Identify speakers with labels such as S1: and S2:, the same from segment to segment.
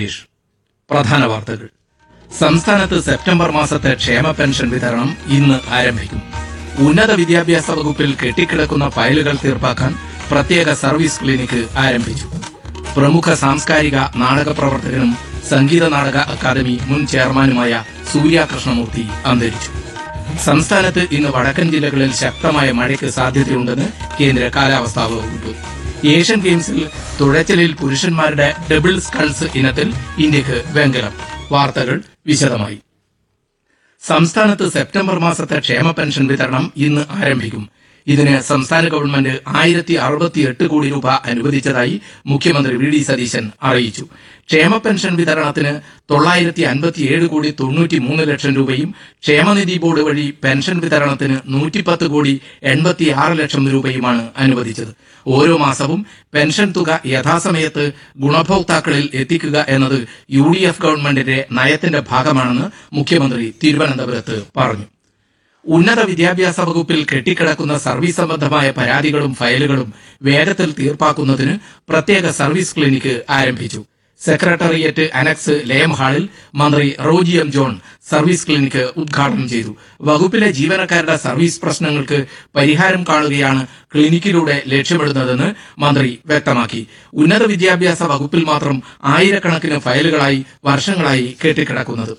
S1: സുരേഷ് പ്രധാന വാർത്തകൾ സംസ്ഥാനത്ത് സെപ്റ്റംബർ മാസത്തെ ക്ഷേമ പെൻഷൻ വിതരണം ഇന്ന് ആരംഭിക്കും ഉന്നത വിദ്യാഭ്യാസ വകുപ്പിൽ കെട്ടിക്കിടക്കുന്ന ഫയലുകൾ തീർപ്പാക്കാൻ പ്രത്യേക സർവീസ് ക്ലിനിക്ക് ആരംഭിച്ചു പ്രമുഖ സാംസ്കാരിക നാടക പ്രവർത്തകനും സംഗീത നാടക അക്കാദമി മുൻ ചെയർമാനുമായ സൂര്യ കൃഷ്ണമൂർത്തി അന്തരിച്ചു സംസ്ഥാനത്ത് ഇന്ന് വടക്കൻ ജില്ലകളിൽ ശക്തമായ മഴയ്ക്ക് സാധ്യതയുണ്ടെന്ന് കേന്ദ്ര കാലാവസ്ഥാ വകുപ്പ് ഏഷ്യൻ ഗെയിംസിൽ തുഴച്ചിലിൽ പുരുഷന്മാരുടെ ഡബിൾ സ്കൾസ് ഇനത്തിൽ ഇന്ത്യക്ക് വെങ്കലം വാർത്തകൾ വിശദമായി സംസ്ഥാനത്ത് സെപ്റ്റംബർ മാസത്തെ ക്ഷേമ പെൻഷൻ വിതരണം ഇന്ന് ആരംഭിക്കും ഇതിന് സംസ്ഥാന ഗവൺമെന്റ് ആയിരത്തി അറുപത്തിയെട്ട് കോടി രൂപ അനുവദിച്ചതായി മുഖ്യമന്ത്രി വി ഡി സതീശൻ അറിയിച്ചു ക്ഷേമ പെൻഷൻ വിതരണത്തിന് തൊള്ളായിരത്തി അൻപത്തിയേഴ് കോടി തൊണ്ണൂറ്റി മൂന്ന് ലക്ഷം രൂപയും ക്ഷേമനിധി ബോർഡ് വഴി പെൻഷൻ വിതരണത്തിന് നൂറ്റിപ്പത്ത് കോടി എൺപത്തിയാറ് ലക്ഷം രൂപയുമാണ് അനുവദിച്ചത് ഓരോ മാസവും പെൻഷൻ തുക യഥാസമയത്ത് ഗുണഭോക്താക്കളിൽ എത്തിക്കുക എന്നത് യു ഡി എഫ് ഗവൺമെന്റിന്റെ നയത്തിന്റെ ഭാഗമാണെന്ന് മുഖ്യമന്ത്രി തിരുവനന്തപുരത്ത് പറഞ്ഞു ഉന്നത വിദ്യാഭ്യാസ വകുപ്പിൽ കെട്ടിക്കിടക്കുന്ന സർവീസ് സംബന്ധമായ പരാതികളും ഫയലുകളും വേഗത്തിൽ തീർപ്പാക്കുന്നതിന് പ്രത്യേക സർവീസ് ക്ലിനിക്ക് ആരംഭിച്ചു സെക്രട്ടേറിയറ്റ് അനക്സ് ലയം ഹാളിൽ മന്ത്രി Roji M John service clinic ഉദ്ഘാടനം ചെയ്തു വകുപ്പിലെ ജീവനക്കാരുടെ സർവീസ് പ്രശ്നങ്ങൾക്ക് പരിഹാരം കാണുകയാണ് ക്ലിനിക്കിലൂടെ ലക്ഷ്യമിടുന്നതെന്ന് മന്ത്രി വ്യക്തമാക്കി ഉന്നത വിദ്യാഭ്യാസ വകുപ്പിൽ മാത്രം ആയിരക്കണക്കിന് ഫയലുകളായി വർഷങ്ങളായി കെട്ടിക്കിടക്കുന്നത്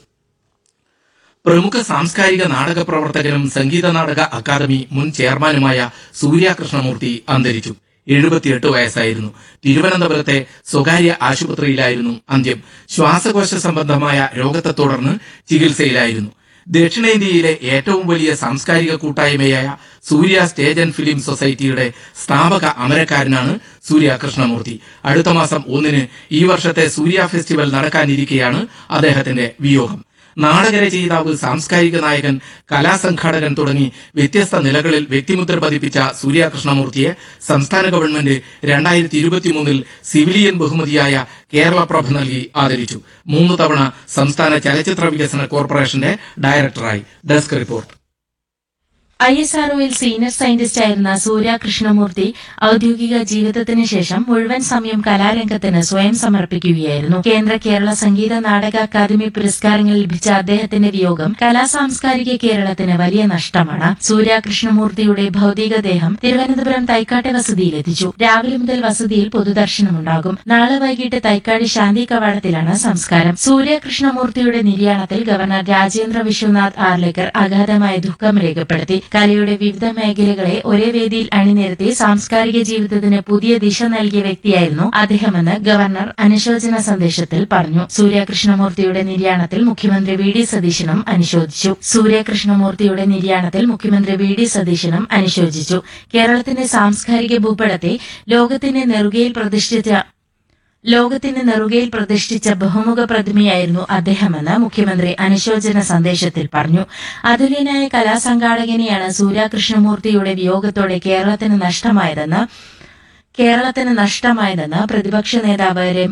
S1: പ്രമുഖ സാംസ്കാരിക നാടക പ്രവർത്തകനും സംഗീത നാടക അക്കാദമി മുൻ ചെയർമാനുമായ സൂര്യ കൃഷ്ണമൂർത്തി അന്തരിച്ചു എഴുപത്തിയെട്ട് വയസ്സായിരുന്നു തിരുവനന്തപുരത്തെ സ്വകാര്യ ആശുപത്രിയിലായിരുന്നു അന്ത്യം ശ്വാസകോശ സംബന്ധമായ രോഗത്തെ തുടർന്ന് ചികിത്സയിലായിരുന്നു ദക്ഷിണേന്ത്യയിലെ ഏറ്റവും വലിയ സാംസ്കാരിക കൂട്ടായ്മയായ സൂര്യ സ്റ്റേജ് ആൻഡ് ഫിലിം സൊസൈറ്റിയുടെ സ്ഥാപക അമരക്കാരനാണ് സൂര്യ കൃഷ്ണമൂർത്തി അടുത്ത മാസം ഒന്നിന് ഈ വർഷത്തെ സൂര്യ ഫെസ്റ്റിവൽ നടക്കാനിരിക്കെയാണ് അദ്ദേഹത്തിന്റെ വിയോഗം നാടകരചയിതാവ് സാംസ്കാരിക നായകൻ കലാസംഘാടകൻ തുടങ്ങി വ്യത്യസ്ത നിലകളിൽ വ്യക്തിമുദ്ര പതിപ്പിച്ച സൂര്യ കൃഷ്ണമൂർത്തിയെ സംസ്ഥാന ഗവൺമെന്റ് രണ്ടായിരത്തി ഇരുപത്തിമൂന്നിൽ സിവിലിയൻ ബഹുമതിയായ കേരളപ്രഭ നൽകി ആദരിച്ചു മൂന്ന് തവണ സംസ്ഥാന ചലച്ചിത്ര വികസന കോർപ്പറേഷന്റെ ഡയറക്ടറായി ഡെസ്ക് റിപ്പോർട്ട്
S2: ഐ എസ് ആർഒയിൽ സീനിയർ സയന്റിസ്റ്റ് ആയിരുന്ന സൂര്യ കൃഷ്ണമൂർത്തി ഔദ്യോഗിക ജീവിതത്തിന് ശേഷം മുഴുവൻ സമയം കലാരംഗത്തിന് സ്വയം സമർപ്പിക്കുകയായിരുന്നു കേന്ദ്ര കേരള സംഗീത നാടക അക്കാദമി പുരസ്കാരങ്ങൾ ലഭിച്ച അദ്ദേഹത്തിന്റെ വിയോഗം കലാ സാംസ്കാരിക കേരളത്തിന് വലിയ നഷ്ടമാണ് സൂര്യ കൃഷ്ണമൂർത്തിയുടെ ഭൌതികദേഹം തിരുവനന്തപുരം തൈക്കാട്ടെ വസതിയിലെത്തിച്ചു രാവിലെ മുതൽ വസതിയിൽ പൊതുദർശനമുണ്ടാകും നാളെ വൈകിട്ട് തൈക്കാടി ശാന്തി കവാടത്തിലാണ് സംസ്കാരം സൂര്യ കൃഷ്ണമൂർത്തിയുടെ നിര്യാണത്തിൽ ഗവർണർ രാജേന്ദ്ര വിശ്വനാഥ് ആർലേക്കർ അഗാധമായ ദുഃഖം രേഖപ്പെടുത്തി കലയുടെ വിവിധ മേഖലകളെ ഒരേ വേദിയിൽ അണിനിരത്തി സാംസ്കാരിക ജീവിതത്തിന് പുതിയ ദിശ നൽകിയ വ്യക്തിയായിരുന്നു അദ്ദേഹമെന്ന് ഗവർണർ അനുശോചന സന്ദേശത്തിൽ പറഞ്ഞു സൂര്യകൃഷ്ണമൂർത്തിയുടെ നിര്യാണത്തിൽ മുഖ്യമന്ത്രി വി ഡി സതീശനും അനുശോചിച്ചു സൂര്യകൃഷ്ണമൂർത്തിയുടെ നിര്യാണത്തിൽ മുഖ്യമന്ത്രി വി ഡി സതീശനും അനുശോചിച്ചു കേരളത്തിന്റെ സാംസ്കാരിക ഭൂപടത്തെ ലോകത്തിന്റെ നെറുകയിൽ പ്രതിഷ്ഠിച്ച ലോകത്തിന്റെ നെറുകയിൽ പ്രതിഷ്ഠിച്ച ബഹുമുഖ പ്രതിമയായിരുന്നു അദ്ദേഹമെന്ന് മുഖ്യമന്ത്രി അനുശോചന സന്ദേശത്തിൽ പറഞ്ഞു അതുല്യനായ കലാസംഘാടകനെയാണ് സൂര്യ കൃഷ്ണമൂർത്തിയുടെ വിയോഗത്തോടെ കേരളത്തിന് നഷ്ടമായതെന്ന് കേരളത്തിന് നഷ്ടമായതെന്ന് പ്രതിപക്ഷ നേതാവ് രമ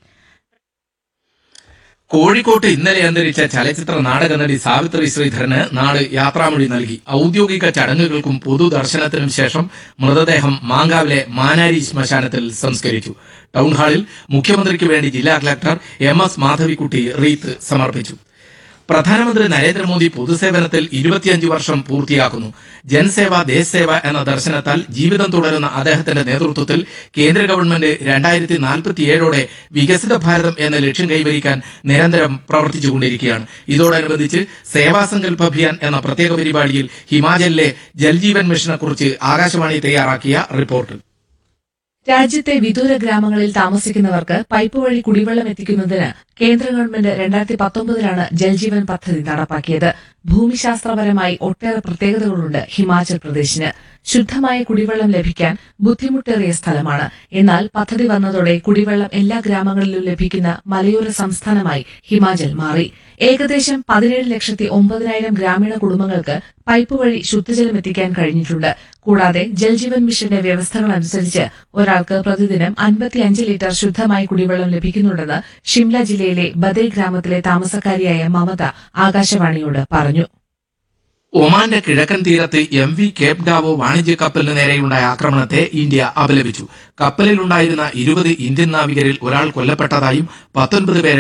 S1: കോഴിക്കോട്ട് ഇന്നലെ അന്തരിച്ച ചലച്ചിത്ര നാടക നടി സാവിത്രി ശ്രീധരന് നാട് യാത്രാമൊഴി നൽകി ഔദ്യോഗിക ചടങ്ങുകൾക്കും പൊതുദർശനത്തിനും ശേഷം മൃതദേഹം മാങ്കാവിലെ മാനാരി ശ്മശാനത്തിൽ സംസ്കരിച്ചു ടൗൺഹാളിൽ മുഖ്യമന്ത്രിക്ക് വേണ്ടി ജില്ലാ collector M S Madhavikutty wreath സമർപ്പിച്ചു പ്രധാനമന്ത്രി നരേന്ദ്രമോദി പൊതുസേവനത്തിൽ ഇരുപത്തിയഞ്ച് വർഷം പൂർത്തിയാക്കുന്നു ജൻസേവ ദേശ് സേവ എന്ന ദർശനത്താൽ ജീവിതം തുടരുന്ന അദ്ദേഹത്തിന്റെ നേതൃത്വത്തിൽ കേന്ദ്ര ഗവൺമെന്റ് രണ്ടായിരത്തി നാൽപ്പത്തിയേഴോടെ വികസിത ഭാരതം എന്ന ലക്ഷ്യം കൈവരിക്കാൻ നിരന്തരം പ്രവർത്തിച്ചുകൊണ്ടിരിക്കുകയാണ് ഇതോടനുബന്ധിച്ച് സേവാസങ്കൽപ് അഭിയാൻ എന്ന പ്രത്യേക പരിപാടിയിൽ ഹിമാചലിലെ ജൽജീവൻ മിഷനെക്കുറിച്ച് ആകാശവാണി തയ്യാറാക്കിയ റിപ്പോർട്ട്
S3: രാജ്യത്തെ വിദൂര ഗ്രാമങ്ങളിൽ താമസിക്കുന്നവർക്ക് പൈപ്പ് വഴി കുടിവെള്ളം എത്തിക്കുന്നതിന് കേന്ദ്ര ഗവൺമെന്റ് രണ്ടായിരത്തി പത്തൊമ്പതിലാണ് ജൽജീവൻ പദ്ധതി നടപ്പാക്കിയത് ഭൂമിശാസ്ത്രപരമായി ഒട്ടേറെ പ്രത്യേകതകളുണ്ട് ഹിമാചൽ പ്രദേശിന് ശുദ്ധമായ കുടിവെള്ളം ലഭിക്കാൻ ബുദ്ധിമുട്ടേറിയ സ്ഥലമാണ് എന്നാൽ പദ്ധതി വന്നതോടെ കുടിവെള്ളം എല്ലാ ഗ്രാമങ്ങളിലും ലഭിക്കുന്ന മലയോര സംസ്ഥാനമായി ഹിമാചൽ മാറി ഏകദേശം പതിനേഴ് ലക്ഷത്തി ഒമ്പതിനായിരം ഗ്രാമീണ കുടുംബങ്ങൾക്ക് പൈപ്പ് വഴി ശുദ്ധജലം എത്തിക്കാൻ കഴിഞ്ഞിട്ടുണ്ട് കൂടാതെ ജൽജീവൻ മിഷന്റെ വ്യവസ്ഥകൾ അനുസരിച്ച് ഒരാൾക്ക് പ്രതിദിനം അൻപത്തിയഞ്ച് ലിറ്റർ ശുദ്ധമായ കുടിവെള്ളം ലഭിക്കുന്നുണ്ടെന്ന് ഷിംല ജില്ലയിലെ ബദൽ ഗ്രാമത്തിലെ താമസക്കാരിയായ മമത ആകാശവാണിയോട് പറഞ്ഞു
S1: ഒമാന്റെ കിഴക്കൻ തീരത്ത് എം വി കേപ്പ് ഡാവോ വാണിജ്യ കപ്പലിന് നേരെയുണ്ടായ ആക്രമണത്തെ ഇന്ത്യ അപലപിച്ചു കപ്പലിലുണ്ടായിരുന്ന ഇരുപത് ഇന്ത്യൻ നാവികരിൽ ഒരാൾ കൊല്ലപ്പെട്ടതായും പത്തൊൻപത് പേരെ